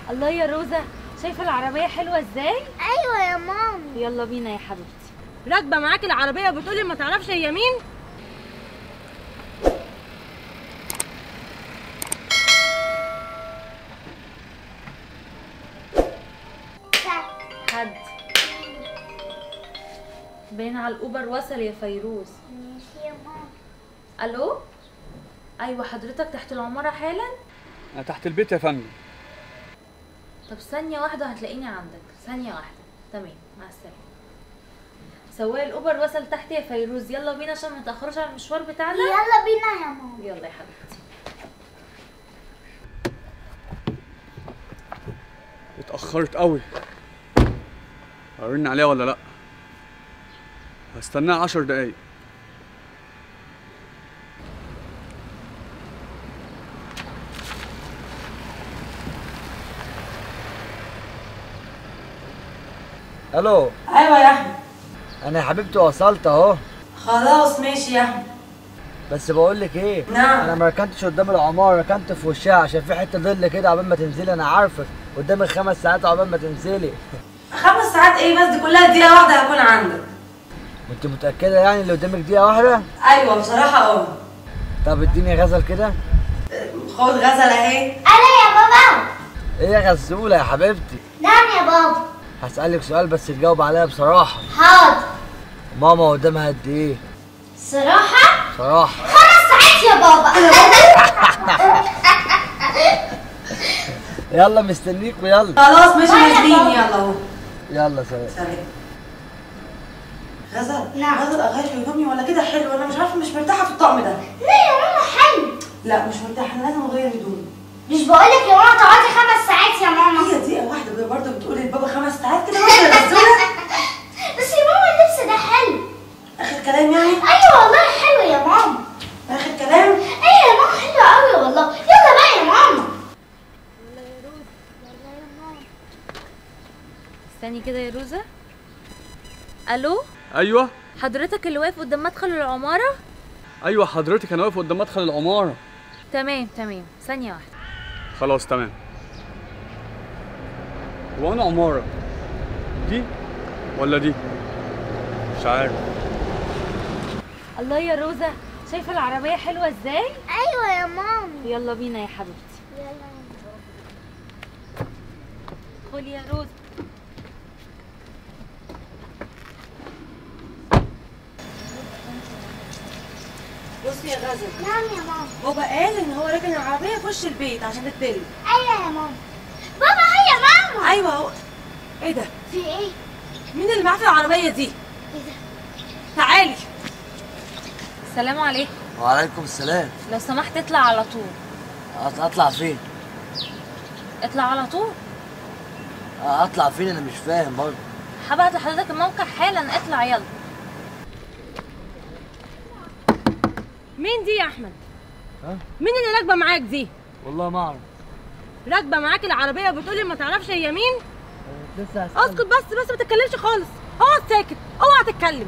الله يا روزة شايفة العربية حلوة ازاي؟ ايوه يا ماما يلا بينا يا حبيبتي راكبه معاك العربيه وبتقولي ما تعرفش هي مين حد باين على الاوبر وصل يا فيروز ماشي يا ماما الو ايوه حضرتك تحت العمارة حالا أنا تحت البيت يا فندم طب ثانية واحدة هتلاقيني عندك ثانية واحدة تمام مع السلامة سواق الاوبر وصل تحت يا فيروز يلا بينا عشان ما نتأخرش على المشوار بتاعنا يلا بينا يا ماما يلا يا حبيبتي اتأخرت قوي هرن عليها ولا لأ هستناها عشر دقايق الو ايوه يا احمد انا يا حبيبتي وصلت اهو خلاص ماشي يا احمد بس بقول لك ايه نعم. انا ما ركنتش قدام العماره ركنت في وشها عشان في حته ظل كده عقبال ما تنزلي انا عارفك قدامك خمس ساعات عقبال ما تنزلي خمس ساعات ايه بس دي كلها دقيقه واحده هكون عندك انت متاكده يعني اللي قدامك دقيقه واحده ايوه بصراحه اه طب اديني غزل كده خد غزل اهي انا يا بابا ايه يا غزوله يا حبيبتي نعم يا بابا هسالك سؤال بس تجاوب عليا بصراحه حاضر ماما قدامها قد ايه صراحة صراحه خمس ساعات يا بابا يلا مستنيك ويلا خلاص ماشي نازلين يلا اهو يلا سلام سلام غزل نعم. غزل اغير هدومي ولا كده حلو انا مش عارفه مش مرتاحه في الطقم ده لا يا ماما حلو لا مش مرتاحه انا لازم اغير هدومي مش بقولك يا ماما تقعدي خمس ساعات يا ماما هي دقيقه واحده برضه بتقولي لبابا خمس ساعات كده برضه يا غزوله بس يا ماما اللبس ده حلو اخر كلام يعني ايوه والله حلو يا ماما اخر كلام ايوه يا ماما حلو قوي والله يلا بقى يا ماما استني كده يا روزة الو أيوة حضرتك اللي واقف قدام مدخل العمارة أيوة حضرتك أنا واقف قدام مدخل العمارة تمام تمام ثانية واحدة خلاص تمام هو أنا عمارة دي ولا دي مش عارف الله يا روزة شايفة العربية حلوة ازاي؟ ايوه يا ماما يلا بينا يا حبيبتي يلا يا خدي يا روزة بصي يا غزل ماما نعم يا ماما بابا قال ان هو راكن العربيه في وش البيت عشان تتبل ايوه يا ماما بابا هي يا ماما ايوه هو ايه ده في ايه مين اللي معاه في العربيه دي ايه ده تعالي السلام عليكم وعليكم السلام لو سمحت اطلع على طول أط- اطلع فين اطلع على طول اطلع فين انا مش فاهم برضه هبعت لحضرتك الموقع حالا اطلع يلا مين دي يا احمد ها؟ مين اللي راكبه معاك دي والله ما اعرف راكبه معاك العربيه وبتقولي ما تعرفش هي مين لسه هسألك. اسكت بس بس ما تتكلمش خالص اقعد ساكت اوعى تتكلم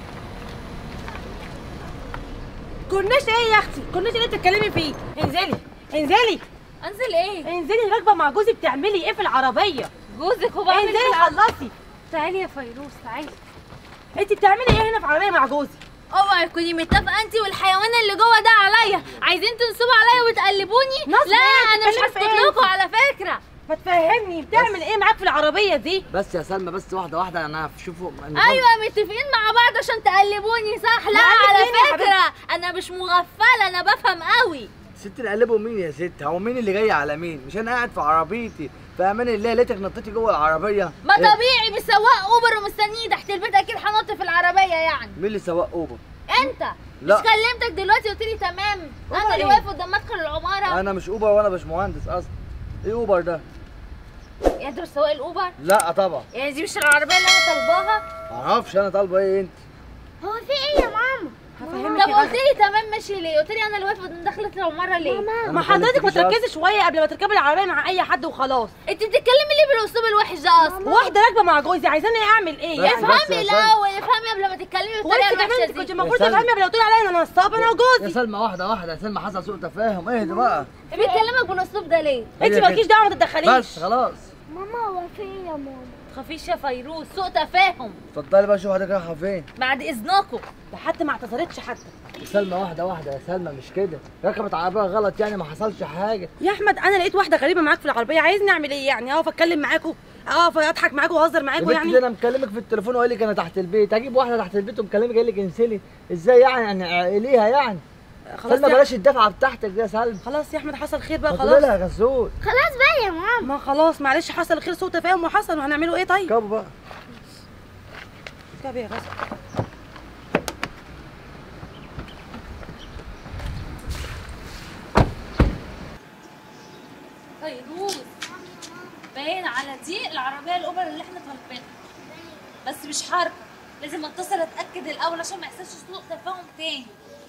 كورنيش ايه يا اختي كورنيش اللي بتتكلمي فيه انزلي انزلي انزل ايه انزلي راكبه مع جوزي بتعملي ايه في العربيه جوزك هو بعمل انزلي كده خلصي تعالي يا فيروز تعالي انت بتعملي ايه هنا في العربيه مع جوزي اوعي تكوني متفقه انت والحيوان اللي جوه ده عليا عايزين تنصبوا عليا وتقلبوني نصب لا ايه؟ انا مش بتتكلم في هسكت ايه؟ لكم على فكره ما تفهمني بتعمل ايه معاك في العربيه دي بس يا سلمى بس واحده واحده انا هشوفه ايوه متفقين مع بعض عشان تقلبوني صح لا لا، على قلبني يا فكره انا مش مغفله انا بفهم قوي ست نقلبه مين يا ست هو مين اللي جاي على مين مش انا قاعد في عربيتي في امان الله لقيتك نطيتي جوه العربيه ما إيه؟ طبيعي بسواق اوبر ومستنيه تحت البيت اكيد هنط في العربيه يعني مين اللي سواق اوبر انت لا. مش كلمتك دلوقتي قلت لي تمام أوبر انا اللي إيه؟ واقف قدام مدخل العماره انا مش اوبر وانا مش مهندس اصلا ايه اوبر ده يعني انت مش سواق الاوبر لا طبعا يعني دي مش العربيه اللي انا طالباها معرفش انا طالبه ايه انت هو في ايه يا ماما هو افهمك طب يا قلت غزل لي تمام ماشي ليه قلت لي انا اللي وقفت دخلت لو مره ليه ما حضرتك ما تركزي شويه قبل ما تركبي العربيه مع اي حد وخلاص انت بتتكلمي ليه بالاسلوب الوحش ده اصلا واحده راكبه مع جوزي عايزاني اعمل ايه بس- يعني بس افهمي يا الاول افهمي قبل ما تتكلمي وانت بالطريقه كمان الوحشه انت كنت دي المفروض يا سلمى. تفهمي قبل ما تقولي عليا ان انا نصاب انا يا وجوزي سلمى واحده واحده يا سلمى حصل سوء تفاهم اهدي بقى بيكلمك بالاسلوب ده ليه انت هي مالكيش كده. دعوه ما تتدخليش بس خلاص ماما هو فين يا ماما تخافيش يا فيروز سوء تفاهم اتفضلي بقى شوف حضرتك رايحه فين بعد اذنكم ده حتى ما اعتذرتش حتى يا سلمى واحده واحده يا سلمى مش كده ركبت عربيه غلط يعني ما حصلش حاجه يا احمد انا لقيت واحده غريبه معاك في العربيه عايزني اعمل ايه يعني اقف اتكلم معاكوا اقف اضحك معاكوا واهزر يا معاكوا بنتي يعني دي انا مكلمك في التليفون وقال لك انا تحت البيت هجيب واحده تحت البيت ومكلمك قال لك انزلي ازاي يعني يعني عقليها يعني خلاص سلمى يا بلاش الدفعه بتاعتك دي يا سلمى خلاص يا احمد حصل خير بقى ما تقولي خلاص لها يا غزول خلاص بقى يا ماما ما خلاص معلش حصل خير سوء تفاهم وحصل وهنعمله ايه طيب كابو بقى كاب يا غزل فيروز باين على دي العربيه الاوبر اللي احنا طالبينها بس مش حركه لازم اتصل اتاكد الاول عشان ما يحصلش سوء تفاهم تاني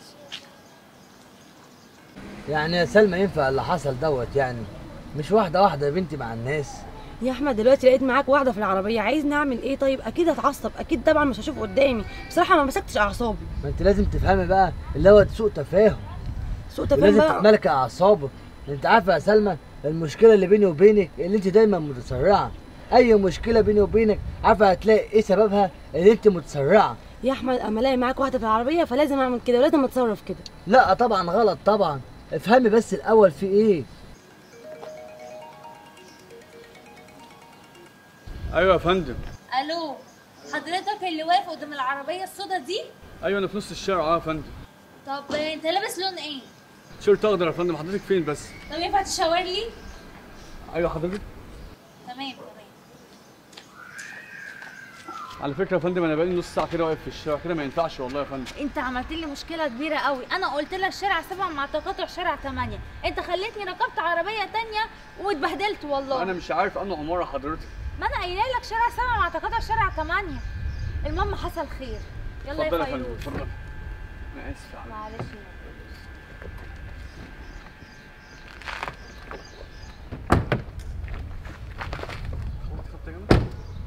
يعني يا سلمى ينفع اللي حصل دوت يعني مش واحده واحده يا بنتي مع الناس يا احمد دلوقتي لقيت معاك واحده في العربيه عايزني اعمل ايه طيب اكيد هتعصب اكيد طبعا مش هشوف قدامي بصراحه ما مسكتش اعصابي ما انت لازم تفهمي بقى اللي هو سوء تفاهم سوء تفاهم ولازم بقى تتملك اعصابك انت عارفه يا سلمى المشكله اللي بيني وبينك اللي انت دايما متسرعه اي مشكله بيني وبينك عارفه هتلاقي ايه سببها ان انت متسرعه يا احمد اما الاقي معاك واحده في العربيه فلازم اعمل كده ولازم اتصرف كده لا طبعا غلط طبعا افهمي بس الاول في ايه ايوه يا فندم الو حضرتك اللي واقف قدام العربيه السودا دي ايوه انا في نص الشارع اه يا فندم طب انت لابس لون ايه تيشيرت اخضر يا فندم حضرتك فين بس طب ينفع تشاور لي ايوه حضرتك تمام تمام على فكره يا فندم انا بقالي نص ساعه كده واقف في الشارع كده ما ينفعش والله يا فندم انت عملت لي مشكله كبيره قوي انا قلت لك شارع سبعة مع تقاطع شارع ثمانية انت خليتني ركبت عربيه تانية واتبهدلت والله انا مش عارف انه عماره حضرتك ما انا قايله لك شارع سبعة مع تقاطع شارع ثمانية المهم حصل خير يلا اتفضل يا يا فندم فيروز اتفضل انا اسف يا حبيبي معلش يا فيروز. خبط خبطه جامده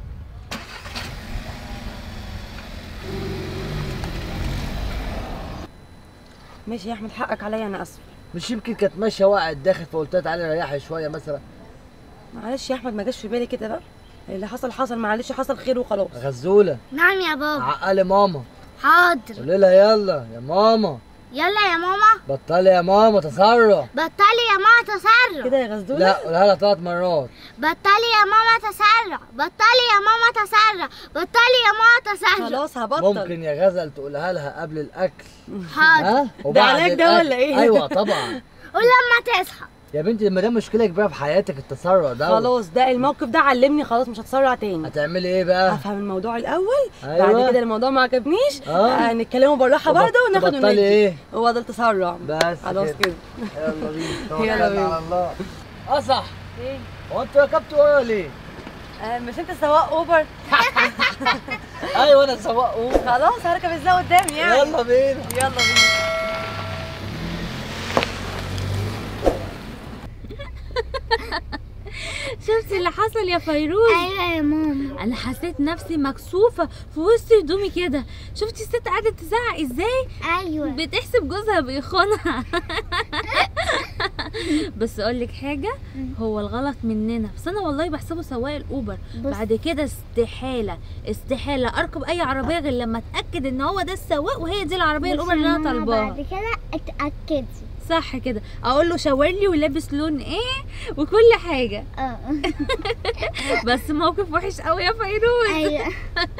ماشي يا احمد حقك عليا انا اسف مش يمكن كانت ماشيه وقعت داخل فقلت لها تعالي ريحي شويه مثلا معلش يا احمد ما جاش في بالي كده بقى اللي حصل حصل معلش حصل خير وخلاص غزوله نعم يا بابا عقلي ماما حاضر قولي لها يلا يا ماما يلا يا ماما بطلي يا ماما تسرع بطلي يا ماما تسرع كده يا غزدوله لا قولها لها ثلاث مرات بطلي يا ماما تسرع بطلي يا ماما تسرع بطلي يا ماما تسرع خلاص هبطل ممكن يا غزل تقولها لها قبل الاكل حاضر ها وبعد علاج ده الأكل. ولا إيه؟ ايوه طبعا ولما تصحى يا بنتي ما ده مشكله كبيره في حياتك التسرع ده خلاص ده الموقف ده علمني خلاص مش هتسرع تاني هتعملي ايه بقى افهم الموضوع الاول أيوة. بعد كده الموضوع ما عجبنيش آه. آه. نتكلموا بالراحه تبط- برضه وناخد تبطلي وندي إيه؟ هو ده التسرع بس خلاص كده. كده يلا بينا يلا توكلنا بينا. على الله اه صح ايه هو انت ركبت ورا ليه؟ آه مش انت سواق اوبر ايوه انا سواق قوم خلاص هركب ازاي قدامي يعني يلا بينا يلا بينا شفتي اللي حصل يا فيروز ايوه يا ماما انا حسيت نفسي مكسوفه في وسط هدومي كده شفتي الست قعدت تزعق ازاي ايوه بتحسب جوزها بيخونها بس اقول لك حاجه هو الغلط مننا بس انا والله بحسبه سواق الاوبر بص. بعد كده استحاله استحاله اركب اي عربيه غير لما اتاكد ان هو ده السواق وهي دي العربيه الاوبر اللي انا طالباها بعد كده اتاكدي صح كده اقول له شاور لي ولابس لون ايه وكل حاجه اه بس موقف وحش قوي يا فيروز ايوه